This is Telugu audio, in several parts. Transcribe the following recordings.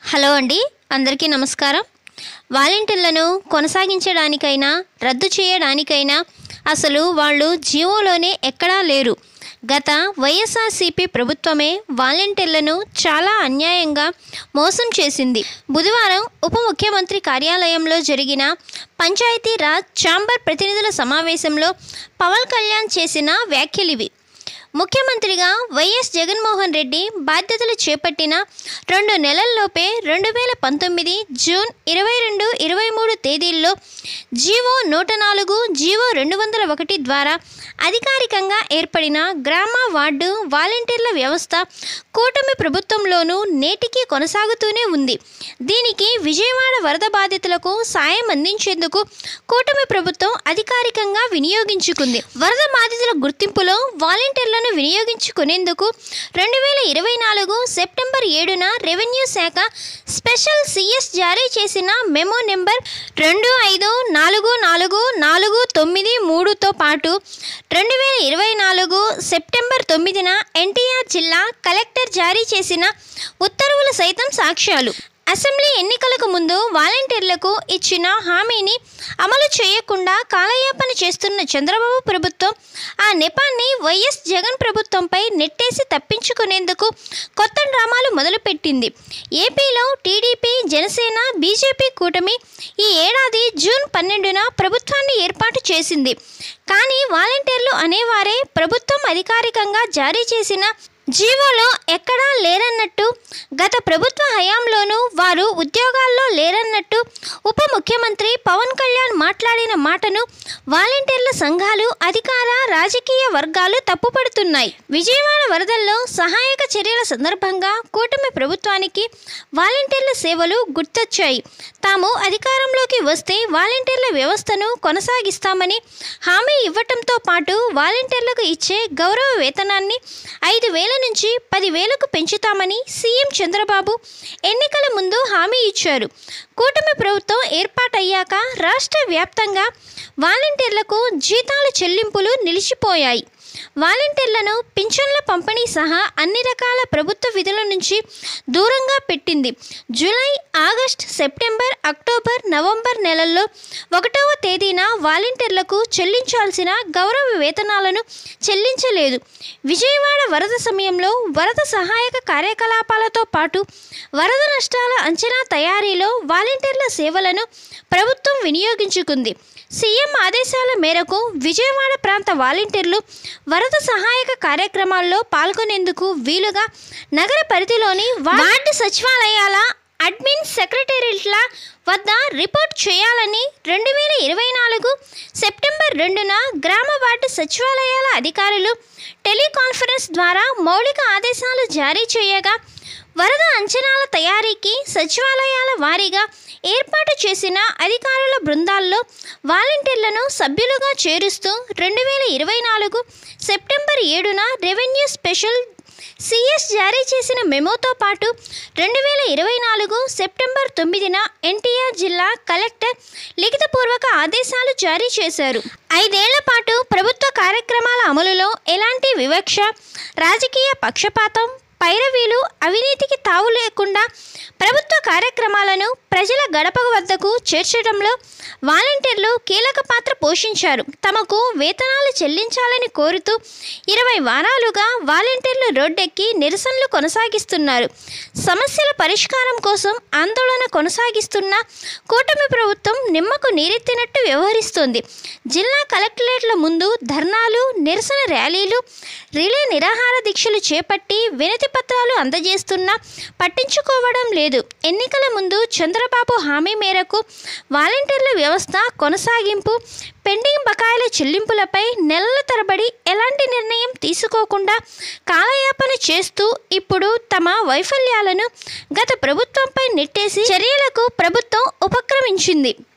హలో అండి అందరికీ నమస్కారం వాలంటీర్లను కొనసాగించడానికైనా రద్దు చేయడానికైనా అసలు వాళ్ళు జీవోలోనే ఎక్కడా లేరు గత వైఎస్ఆర్సీపీ ప్రభుత్వమే వాలంటీర్లను చాలా అన్యాయంగా మోసం చేసింది బుధవారం ఉప ముఖ్యమంత్రి కార్యాలయంలో జరిగిన పంచాయతీరాజ్ ఛాంబర్ ప్రతినిధుల సమావేశంలో పవన్ కళ్యాణ్ చేసిన వ్యాఖ్యలివి ముఖ్యమంత్రిగా వైఎస్ జగన్మోహన్ రెడ్డి బాధ్యతలు చేపట్టిన రెండు నెలల్లోపే రెండు వేల పంతొమ్మిది జూన్ ఇరవై రెండు ఇరవై మూడు తేదీల్లో జీవో నూట నాలుగు జీవో రెండు వందల ఒకటి ద్వారా అధికారికంగా ఏర్పడిన గ్రామ వార్డు వాలంటీర్ల వ్యవస్థ కూటమి ప్రభుత్వంలోనూ నేటికి కొనసాగుతూనే ఉంది దీనికి విజయవాడ వరద బాధితులకు సాయం అందించేందుకు కూటమి ప్రభుత్వం అధికారికంగా వినియోగించుకుంది వరద బాధితుల గుర్తింపులో వాలంటీర్లను వినియోగించుకునేందుకు రెండు వేల ఇరవై నాలుగు సెప్టెంబర్ ఏడున రెవెన్యూ శాఖ స్పెషల్ సిఎస్ జారీ చేసిన మెమో నెంబర్ రెండు ఐదు నాలుగు నాలుగు నాలుగు తొమ్మిది మూడుతో పాటు రెండు వేల ఇరవై నాలుగు సెప్టెంబర్ తొమ్మిదిన ఎన్టీఆర్ జిల్లా కలెక్టర్ జారీ చేసిన ఉత్తర్వులు సైతం సాక్ష్యాలు అసెంబ్లీ ఎన్నికలకు ముందు వాలంటీర్లకు ఇచ్చిన హామీని అమలు చేయకుండా కాలయాపన చేస్తున్న చంద్రబాబు ప్రభుత్వం ఆ నెపాన్ని వైఎస్ జగన్ ప్రభుత్వంపై నెట్టేసి తప్పించుకునేందుకు కొత్త డ్రామాలు మొదలుపెట్టింది ఏపీలో టీడీపీ జనసేన బీజేపీ కూటమి ఈ ఏడాది జూన్ పన్నెండున ప్రభుత్వాన్ని ఏర్పాటు చేసింది కానీ వాలంటీర్లు అనేవారే ప్రభుత్వం అధికారికంగా జారీ చేసిన జీవోలో ఎక్కడా లేరన్నట్టు గత ప్రభుత్వ హయాంలోనూ వారు ఉద్యోగాల్లో లేరన్నట్టు ఉప ముఖ్యమంత్రి పవన్ కళ్యాణ్ మాట్లాడిన మాటను వాలంటీర్ల సంఘాలు అధికార రాజకీయ వర్గాలు తప్పుపడుతున్నాయి విజయవాడ వరదల్లో సహాయక చర్యల సందర్భంగా కూటమి ప్రభుత్వానికి వాలంటీర్ల సేవలు గుర్తొచ్చాయి తాము అధికారంలోకి వస్తే వాలంటీర్ల వ్యవస్థను కొనసాగిస్తామని హామీ ఇవ్వటంతో పాటు వాలంటీర్లకు ఇచ్చే గౌరవ వేతనాన్ని ఐదు వేల నుంచి పదివేలకు పెంచుతామని సీఎం చంద్రబాబు ఎన్నికల ముందు హామీ ఇచ్చారు కూటమి ప్రభుత్వం ఏర్పాటయ్యాక రాష్ట్ర వ్యాప్తంగా వాలంటీర్లకు జీతాల చెల్లింపులు నిలిచిపోయాయి వాలంటీర్లను పింఛన్ల పంపిణీ సహా అన్ని రకాల ప్రభుత్వ విధుల నుంచి దూరంగా పెట్టింది July August September October November నెలల్లో ఒకటవ తేదీన వాలంటీర్లకు చెల్లించాల్సిన గౌరవ వేతనాలను చెల్లించలేదు విజయవాడ వరద సమయంలో వరద సహాయక కార్యకలాపాలతో పాటు వరద నష్టాల అంచనా తయారీలో వాలంటీర్ల సేవలను ప్రభుత్వం వినియోగించుకుంది సీఎం ఆదేశాల మేరకు విజయవాడ ప్రాంత వాలంటీర్లు వరద సహాయక కార్యక్రమాల్లో పాల్గొనేందుకు వీలుగా నగర పరిధిలోని వార్డు సచివాలయాల అడ్మిన్ సెక్రటేరియట్ల వద్ద రిపోర్ట్ చేయాలని రెండు వేల ఇరవై నాలుగు సెప్టెంబర్ రెండున గ్రామ వార్డు సచివాలయాల అధికారులు టెలికాన్ఫరెన్స్ ద్వారా మౌలిక ఆదేశాలు జారీ చేయగా వరద అంచనాల తయారీకి సచివాలయాల వారీగా ఏర్పాటు చేసిన అధికారుల బృందాల్లో వాలంటీర్లను సభ్యులుగా చేరుస్తూ రెండు వేల ఇరవై నాలుగు సెప్టెంబర్ ఏడున రెవెన్యూ స్పెషల్ సిఎస్ జారీ చేసిన మెమోతో పాటు రెండు వేల ఇరవై నాలుగు సెప్టెంబర్ తొమ్మిదిన ఎన్టీఆర్ జిల్లా కలెక్టర్ లిఖితపూర్వక ఆదేశాలు జారీ చేశారు ఐదేళ్ల పాటు ప్రభుత్వ కార్యక్రమాల అమలులో ఎలాంటి వివక్ష రాజకీయ పక్షపాతం పైరవీలు అవినీతికి తావు లేకుండా ప్రభుత్వ కార్యక్రమాలను ప్రజల గడప వద్దకు చేర్చడంలో వాలంటీర్లు కీలక పాత్ర పోషించారు తమకు వేతనాలు చెల్లించాలని కోరుతూ ఇరవై వారాలుగా వాలంటీర్లు రోడ్డెక్కి నిరసనలు కొనసాగిస్తున్నారు సమస్యల పరిష్కారం కోసం ఆందోళన కొనసాగిస్తున్న కూటమి ప్రభుత్వం నిమ్మకు నీరెత్తినట్టు వ్యవహరిస్తోంది జిల్లా కలెక్టరేట్ల ముందు ధర్నాలు నిరసన ర్యాలీలు రిలే నిరాహార దీక్షలు చేపట్టి వినతి పత్రాలు అందజేస్తున్నా పట్టించుకోవడం లేదు ఎన్నికల ముందు చంద్రబాబు హామీ మేరకు వాలంటీర్ల వ్యవస్థ కొనసాగింపు పెండింగ్ బకాయిల చెల్లింపులపై నెలల తరబడి ఎలాంటి నిర్ణయం తీసుకోకుండా కాలయాపన చేస్తూ ఇప్పుడు తమ వైఫల్యాలను గత ప్రభుత్వంపై నెట్టేసి చర్యలకు ప్రభుత్వం ఉపక్రమించింది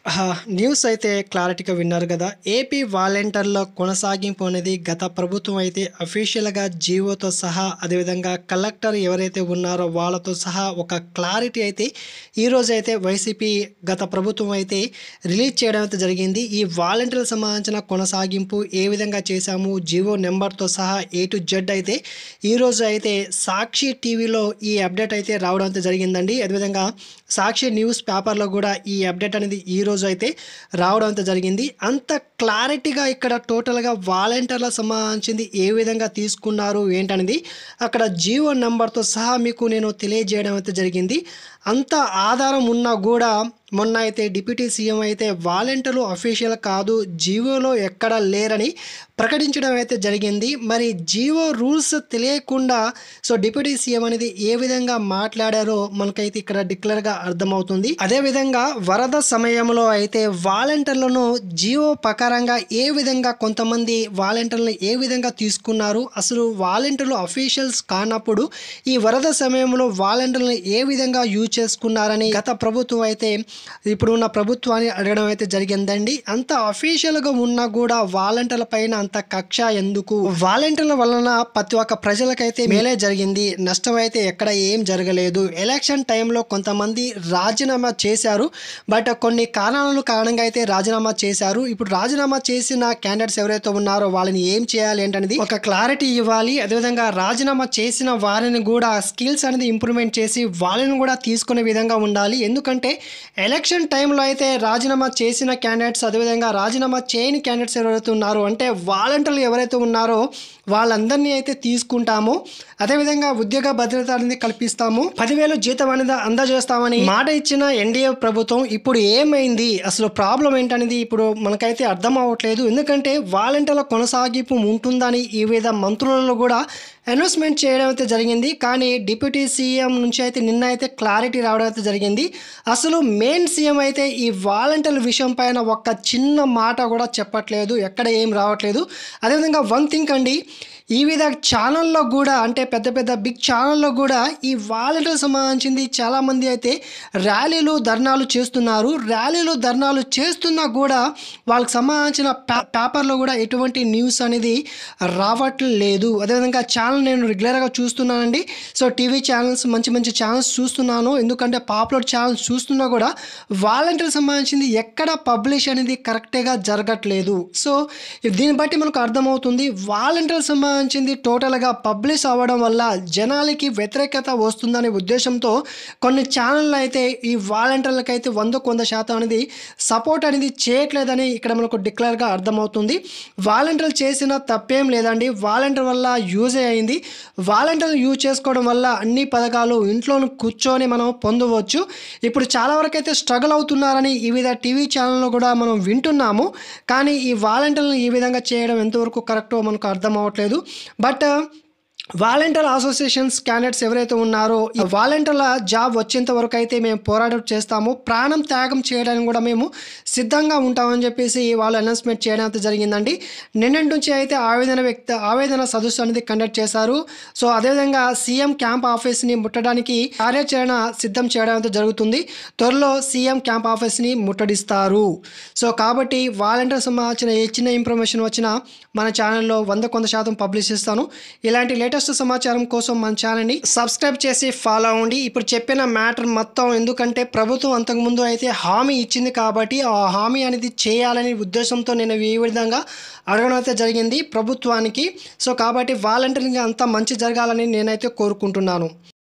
ఆహా! న్యూస్ అయితే క్లారిటీగా విన్నారు గదా! ఏపీ వాలంటీర్ల కొనసాగింపు అనేది గత ప్రభుత్వం అయితే అఫీషియల్‌గా జీవోతో సహా అదేవిధంగా కలెక్టర్ ఎవరైతే ఉన్నారో వాళ్ళతో సహా ఒక క్లారిటీ అయితే ఈరోజైతే వైసీపీ గత ప్రభుత్వం అయితే రిలీజ్ చేయడం అయితే జరిగింది. ఈ వాలంటీర్లకు సంబంధించిన కొనసాగింపు ఏ విధంగా చేశాము జీవో నెంబర్‌తో సహా ఏ టు జెడ్ అయితే ఈరోజు అయితే సాక్షి టీవీలో ఈ అప్డేట్ అయితే రావడం అయితే జరిగిందండి. అదేవిధంగా సాక్షి న్యూస్ పేపర్‌లో గూడా ఈ అప్డేట్ అనేది ఈరోజు అయితే రావడం అయితే జరిగింది. అంత క్లారిటీగా ఇక్కడ టోటల్‌గా వాలంటీర్లకు సంబంధించింది ఏ విధంగా తీసుకున్నారు ఏంటనేది అక్కడ జీవో నంబర్‌తో సహా మీకు నేను తెలియజేయడం అయితే జరిగింది. అంత ఆధారం ఉన్నా గూడా మొన్న అయితే డిప్యూటీ సీఎం అయితే వాలంటీర్లు అఫీషియల్ కాదు జీవోలో ఎక్కడ లేరని ప్రకటించడం అయితే జరిగింది. మరి జీవో రూల్స్ తెలియకుండా సో డిప్యూటీ సీఎం అనేది ఏ విధంగా మాట్లాడారో మనకైతే ఇక్కడ డిక్లేర్‌గా అర్థమవుతుంది. అదేవిధంగా వరద సమయంలో అయితే వాలంటీర్లను జీవో ప్రకారంగా ఏ విధంగా కొంతమంది వాలంటీర్లను ఏ విధంగా తీసుకున్నారు అసలు వాలంటీర్లు అఫీషియల్స్ కానప్పుడు ఈ వరద సమయంలో వాలంటీర్లను ఏ విధంగా యూజ్ చేసుకున్నారని గత ప్రభుత్వం అయితే ఇప్పుడున్న ప్రభుత్వాన్ని అడగడం అయితే జరిగిందండి. అంత అఫీషియల్‌గా ఉన్నా గూడా వాలంటీర్ల పైన అంత కక్ష ఎందుకు? వాలంటీర్ల వలన ప్రతి ఒక్క ప్రజలకైతే మేలే జరిగింది. నష్టం అయితే ఎక్కడ ఏం జరగలేదు. ఎలక్షన్ టైంలో కొంతమంది రాజీనామా చేశారు. బట్ కొన్ని కారణాల కారణంగా అయితే రాజీనామా చేశారు. ఇప్పుడు రాజీనామా చేసిన క్యాండిడేట్స్ ఎవరైతే ఉన్నారో వాళ్ళని ఏం చేయాలి ఏంటనేది ఒక క్లారిటీ ఇవ్వాలి. అదేవిధంగా రాజీనామా చేసిన వారిని గూడా స్కిల్స్ అనేది ఇంప్రూవ్‌మెంట్ చేసి వాళ్ళని గూడా తీసుకునే విధంగా ఉండాలి. ఎందుకంటే ఎలక్షన్ టైంలో అయితే రాజీనామా చేసిన క్యాండిడేట్స్ అదేవిధంగా రాజీనామా చేయని క్యాండిడేట్స్ ఎవరైతే ఉన్నారో అంటే వాలంటీర్లు ఎవరైతే ఉన్నారో వాళ్ళందరినీ అయితే తీసుకుంటాము. అదేవిధంగా ఉద్యోగ భద్రత అనేది కల్పిస్తాము. 10,000 జీతం అనేది అందజేస్తామని మాట ఇచ్చిన ఎన్డీఏ ప్రభుత్వం ఇప్పుడు ఏమైంది? అసలు ప్రాబ్లమ్ ఏంటనేది ఇప్పుడు మనకైతే అర్థం అవ్వట్లేదు. ఎందుకంటే వాలంటీర్ల కొనసాగింపు ఉంటుందని వివిధ మంత్రులలో గూడా అనౌన్స్‌మెంట్ చేయడం అయితే జరిగింది. కానీ డిప్యూటీ సీఎం నుంచి అయితే నిన్న అయితే క్లారిటీ రావడం అయితే జరిగింది. అసలు మెయిన్ సీఎం అయితే ఈ వాలంటీర్ల విషయం పైన ఒక్క చిన్న మాట గూడా చెప్పట్లేదు. ఎక్కడ ఏం రావట్లేదు. అదేవిధంగా వన్ థింక్ అండి వివిధ ఛానల్‌లో గూడా అంటే పెద్ద పెద్ద బిగ్ ఛానల్‌లో గూడా ఈ వాలంటీర్లకు సంబంధించింది చాలామంది అయితే ర్యాలీలు, ధర్నాలు చేస్తున్నారు. ర్యాలీలు, ధర్నాలు చేస్తున్నా గూడా వాళ్ళకి సంబంధించిన పే పేపర్‌లో గూడా ఎటువంటి న్యూస్ అనేది రావట్లేదు. అదేవిధంగా ఛానల్ నేను రెగ్యులర్‌గా చూస్తున్నానండి. సో టీవీ ఛానల్స్ మంచి మంచి ఛానల్స్ చూస్తున్నాను. ఎందుకంటే పాపులర్ ఛానల్స్ చూస్తున్నా గూడా వాలంటీర్లకు సంబంధించింది ఎక్కడ పబ్లిష్ అనేది కరెక్ట్‌గా జరగట్లేదు. సో దీన్ని బట్టి మనకు అర్థమవుతుంది. వాలంటీర్లకు సంబంధించింది టోటల్‌గా పబ్లిష్ అవ్వడం వల్ల జనాలకి వ్యతిరేకత వస్తుందనే ఉద్దేశంతో కొన్ని ఛానల్‌లు అయితే ఈ వాలంటీర్లకైతే వందకు వంద శాతం అనేది సపోర్ట్ అనేది చేయట్లేదని ఇక్కడ మనకు డిక్లేర్‌గా అర్థమవుతుంది. వాలంటీర్లు చేసిన తప్పేం లేదండి. వాలంటీర్ వల్ల యూజే అయింది. వాలంటీర్లు యూజ్ చేసుకోవడం వల్ల అన్ని పథకాలు ఇంట్లోనే కూర్చొని మనం పొందవచ్చు. ఇప్పుడు చాలా వరకైతే స్ట్రగుల్ అవుతున్నారని వివిధ టీవీ ఛానల్‌లో గూడా మనం వింటున్నాము. కానీ ఈ వాలంటీర్లను ఈ విధంగా చేయడం ఎంతవరకు కరెక్టో మనకు అర్థం అవ్వట్లేదు. బట్ వాలంటీర్ అసోసియేషన్స్ క్యాండిడేట్స్ ఎవరైతే ఉన్నారో ఈ వాలంటీర్ల జాబ్ వచ్చేంత వరకు అయితే మేము పోరాటం చేస్తాము. ప్రాణం త్యాగం చేయడానికి గూడా మేము సిద్ధంగా ఉంటామని చెప్పేసి వాళ్ళు అనౌన్స్‌మెంట్ చేయడం అయితే జరిగిందండి. నిన్నటి నుంచి అయితే ఆవేదన వ్యక్త ఆవేదన సదస్సు అనేది కండక్ట్ చేశారు. సో అదేవిధంగా సీఎం క్యాంప్ ఆఫీస్‌ని ముట్టడానికి కార్యాచరణ సిద్ధం చేయడం అయితే జరుగుతుంది. త్వరలో సీఎం క్యాంప్ ఆఫీస్‌ని ముట్టడిస్తారు. సో కాబట్టి వాలంటీర్లకు సంబంధించిన ఏ చిన్న ఇన్ఫర్మేషన్ వచ్చినా మన ఛానల్‌లో వందకు వంద శాతం పబ్లిష్ చేస్తాను. ఇలాంటి లేటెస్ట్ సమాచారం కోసం మన ఛానల్‌ని సబ్స్క్రైబ్ చేసి ఫాలో అవ్వండి. ఇప్పుడు చెప్పిన మ్యాటర్ మొత్తం ఎందుకంటే ప్రభుత్వం అంతకుముందు అయితే హామీ ఇచ్చింది కాబట్టి ఆ హామీ అనేది చేయాలనే ఉద్దేశంతో నేను ఈ విధంగా అడగడం అయితే జరిగింది ప్రభుత్వానికి. సో కాబట్టి వాలంటీర్‌కి అంతా మంచి జరగాలని నేనైతే కోరుకుంటున్నాను.